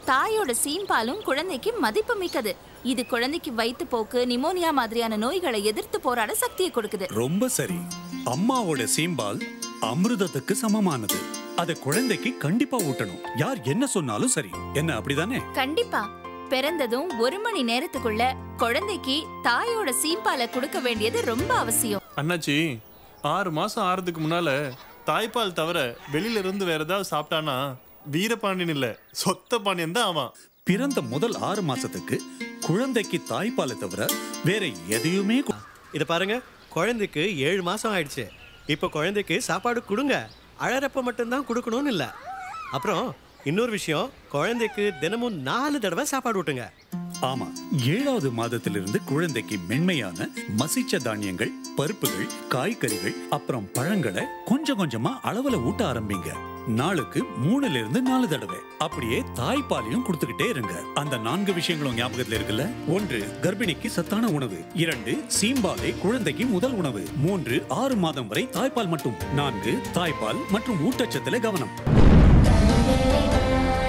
தாயோட சீம்பாலும் குழந்தைக்கு மதிப்பு மிக்கது இது குழந்தைக்கு வயிற்று போக்கு நிமோனியா மாதிரியான நோய்களை எதிர்த்து போராட சக்தியை கொடுக்குது ரொம்ப சரி அம்மாவோட சீம்பால் அமிர்தத்துக்கு சமமானது அத குழந்தைக்கு கண்டிப்பா ஊட்டணும் யார் என்ன சொன்னாலும் சரி என்ன அப்படிதானே கண்டிப்பா பிறந்ததும் ஒரு மணி நேரத்துக்குள்ள குழந்தைக்கு தாயோட சீம்பாலை கொடுக்க வேண்டியது ரொம்ப அவசியம் அண்ணாச்சி ஆறு மாசம் ஆறதுக்கு முன்னால தாய்ப்பால் தவிர வெளியில இருந்து வேற ஏதாவது சாப்பிட்டானா வீரபாண்டியன் இல்ல சொத்த பாண்டியன் தான் ஆவான் பிறந்த முதல் ஆறு மாசத்துக்கு குழந்தைக்கு தாய்ப்பாலை தவிர வேற எதையுமே கு- இதை பாருங்க குழந்தைக்கு ஏழு மாசம் ஆயிடுச்சு இப்போ குழந்தைக்கு சாப்பாடு கொடுங்க அழறப்ப மட்டும்தான் கொடுக்கணும்னு இல்லை அப்புறம் இன்னொரு விஷயம் குழந்தைக்கு தினமும் நாலு தடவை சாப்பாடு ஊட்டுங்க ஆமா ஏழாவது மாதத்திலிருந்து குழந்தைக்கு மென்மையான மசிச்ச தானியங்கள் பருப்புகள் காய்கறிகள் அப்புறம் பழங்களை கொஞ்சம் கொஞ்சமா அளவுல ஊட்ட ஆரம்பிங்க நாளுக்கு மூணுல இருந்து நாலு தடவை அப்படியே தாய்ப்பாலையும் கொடுத்துக்கிட்டே இருங்க அந்த நான்கு விஷயங்களும் ஞாபகத்துல இருக்குல்ல ஒன்று கர்ப்பிணிக்கு சத்தான உணவு இரண்டு சீம்பாலை குழந்தைக்கு முதல் உணவு மூன்று ஆறு மாதம் வரை தாய்ப்பால் மட்டும் நான்கு தாய்ப்பால் மற்றும் ஊட்டச்சத்துல கவனம்